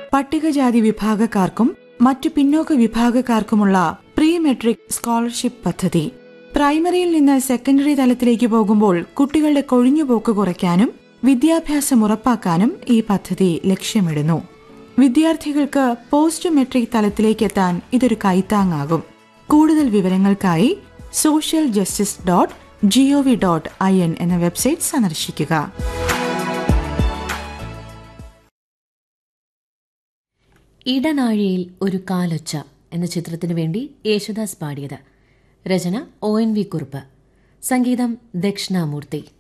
പട്ടികജാതി വിഭാഗക്കാർക്കും മറ്റു പിന്നോക്ക വിഭാഗക്കാർക്കുമുള്ള പ്രീ മെട്രിക് സ്കോളർഷിപ്പ് പദ്ധതി പ്രൈമറിയിൽ നിന്ന് സെക്കൻഡറി തലത്തിലേക്ക് പോകുമ്പോൾ കുട്ടികളുടെ കൊഴിഞ്ഞുപോക്ക് കുറയ്ക്കാനും വിദ്യാഭ്യാസം ഉറപ്പാക്കാനും ഈ പദ്ധതി ലക്ഷ്യമിടുന്നു വിദ്യാർത്ഥികൾക്ക് പോസ്റ്റ് മെട്രിക് തലത്തിലേക്ക് എത്താൻ ഇതൊരു കൈത്താങ്ങാകും കൂടുതൽ വിവരങ്ങൾക്കായി social justice dot G O V dot I N എന്ന വെബ്സൈറ്റ് സന്ദർശിക്കുക ഇടനാഴിയിൽ ഒരു കാലൊച്ച എന്ന ചിത്രത്തിനു വേണ്ടി യേശുദാസ് പാടിയത് രചന ഒ എൻ വി കുറുപ്പ് സംഗീതം ദക്ഷിണാമൂർത്തി